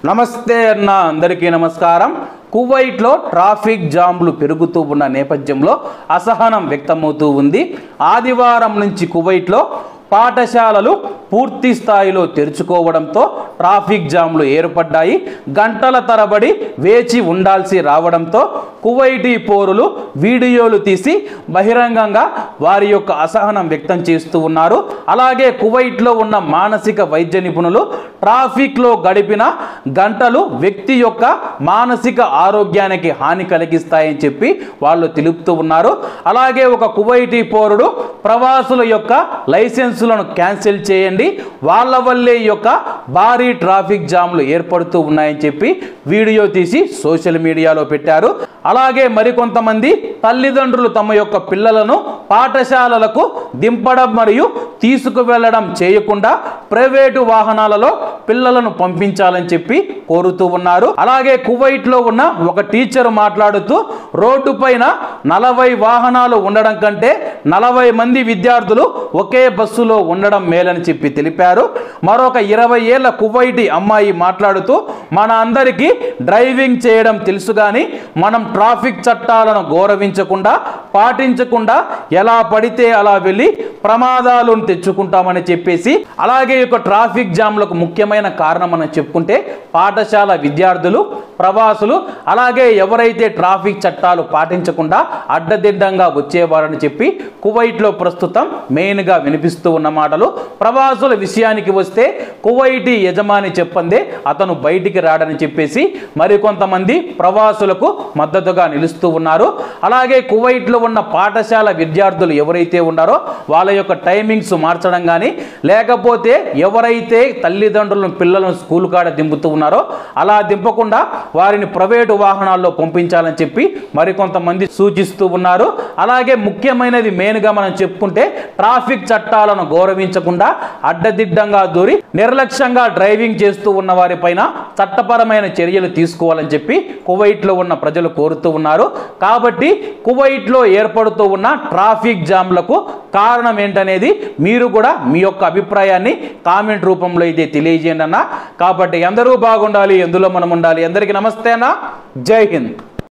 నమస్తే అన్న అందరికీ నమస్కారం కువైట్లో ట్రాఫిక్ జామ్లు పెరుగుతూ ఉన్న నేపథ్యంలో అసహనం వ్యక్తమవుతూ ఉంది ఆదివారం నుంచి కువైట్లో పాఠశాలలు పూర్తి స్థాయిలో తెరుచుకోవడంతో ట్రాఫిక్ జామ్లు ఏర్పడ్డాయి గంటల తరబడి వేచి ఉండాల్సి రావడంతో కువైటీ పౌరులు వీడియోలు తీసి బహిరంగంగా వారి యొక్క అసహనం వ్యక్తం చేస్తూ ఉన్నారు అలాగే కువైట్లో ఉన్న మానసిక వైద్య నిపుణులు ట్రాఫిక్లో గడిపిన గంటలు వ్యక్తి యొక్క మానసిక ఆరోగ్యానికి హాని కలిగిస్తాయని చెప్పి వాళ్ళు తెలుపుతూ ఉన్నారు అలాగే ఒక కువైటీ పౌరుడు ప్రవాసుల యొక్క లైసెన్సులను క్యాన్సిల్ చేయండి వాళ్ళ వల్లే ఈ యొక్క భారీ ట్రాఫిక్ జామ్లు ఏర్పడుతూ ఉన్నాయని చెప్పి వీడియో తీసి సోషల్ మీడియాలో పెట్టారు అలాగే మరికొంతమంది తల్లిదండ్రులు తమ యొక్క పిల్లలను పాఠశాలలకు దింపడం మరియు తీసుకువెళ్ళడం చేయకుండా ప్రైవేటు వాహనాలలో పిల్లలను పంపించాలని చెప్పి కోరుతూ ఉన్నారు అలాగే కువైట్లో ఉన్న ఒక టీచర్ మాట్లాడుతూ రోడ్డు పైన నలభై వాహనాలు ఉండడం కంటే నలభై మంది విద్యార్థులు ఒకే బస్సులో ఉండడం మేలని చెప్పి తెలిపారు మరొక ఇరవై ఏళ్ల కువైటి అమ్మాయి మాట్లాడుతూ మన అందరికీ డ్రైవింగ్ చేయడం తెలుసు కానీ మనం ట్రాఫిక్ చట్టాలను గౌరవించకుండా పాటించకుండా ఎలా పడితే అలా వెళ్ళి ప్రమాదాలను తెచ్చుకుంటామని చెప్పేసి అలాగే ఈ యొక్క ట్రాఫిక్ జామ్లకు ముఖ్యమైన కారణం అని చెప్పుకుంటే పాఠశాల విద్యార్థులు ప్రవాసులు అలాగే ఎవరైతే ట్రాఫిక్ చట్టాలు పాటించకుండా అడ్డదిడ్డంగా వచ్చేవారని చెప్పి కువైట్లో ప్రస్తుతం మెయిన్గా వినిపిస్తూ ఉన్న మాటలు ప్రవాసుల విషయానికి వస్తే కువైటీ యజమాని చెప్పందే అతను బయటికి రాడని చెప్పేసి మరికొంతమంది ప్రవాసులకు మద్దతుగా నిలుస్తూ ఉన్నారు అలాగే కువైట్లో ఉన్న పాఠశాల విద్యార్థులు ఎవరైతే ఉన్నారో వాళ్ళ యొక్క టైమింగ్స్ మార్చడం కానీ లేకపోతే ఎవరైతే తల్లిదండ్రులను పిల్లలను స్కూల్ కాడ దింపుతూ ఉన్నారో అలా దింపకుండా వారిని ప్రైవేటు వాహనాల్లో పంపించాలని చెప్పి మరికొంతమంది సూచిస్తూ ఉన్నారు అలాగే ముఖ్యమైనది మెయిన్గా మనం చెప్పుకుంటే ట్రాఫిక్ చట్టాలను గౌరవించకుండా అడ్డదిడ్డంగా దూరి నిర్లక్ష్యంగా డ్రైవింగ్ చేస్తూ ఉన్న వారిపైన చట్టపరమైన చర్యలు తీసుకోవాలని చెప్పి కువైట్లో ఉన్న ప్రజలు కోరుతూ ఉన్నారు కాబట్టి కువైట్లో ఏర్పడుతూ ఉన్న ట్రాఫిక్ జామ్లకు కారణం ఏంటనేది మీరు కూడా మీ యొక్క అభిప్రాయాన్ని కామెంట్ రూపంలో అయితే తెలియజేయండి అన్న కాబట్టి అందరూ బాగుండాలి ఎందులో మనం ఉండాలి అందరికీ నమస్తే అన్న జై హింద్